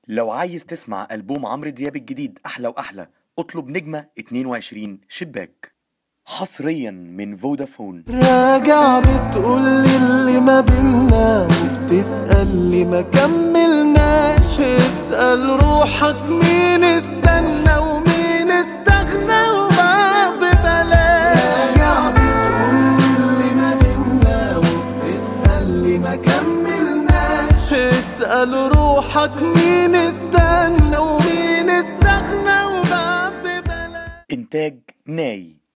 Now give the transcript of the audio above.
لو عايز تسمع ألبوم عمرو دياب الجديد أحلى وأحلى اطلب نجمة 22 شباك حصريا من فودافون راجع بتقول لي اللي ما بينا وبتسأل لي ما كملناش اسأل روحك مين استنى ومين استغنى وما ببلاش راجع بتقول لي اللي ما بينا وبتسأل لي ما كملناش اسأل روحك مين استنى ومين استغنى وما ببلاش إنتاج ناي